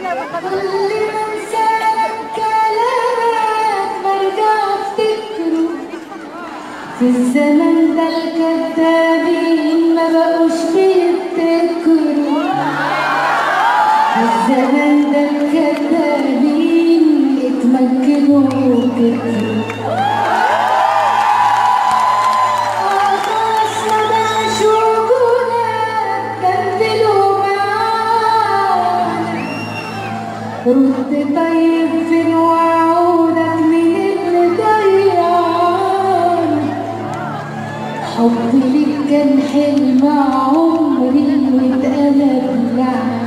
كل ما انسالك كلامك برجع افتكره في الزمن ده الكذابين ما بقوش بيفتكروا في الزمن ده الكذابين اتمكنوا وكتروا خلاص ما بقاش وجودك كملوا معانا رد طيب فين وعودك مين اللي ضيعنا حبي ليك كان حلم عمري واتقلب لعنة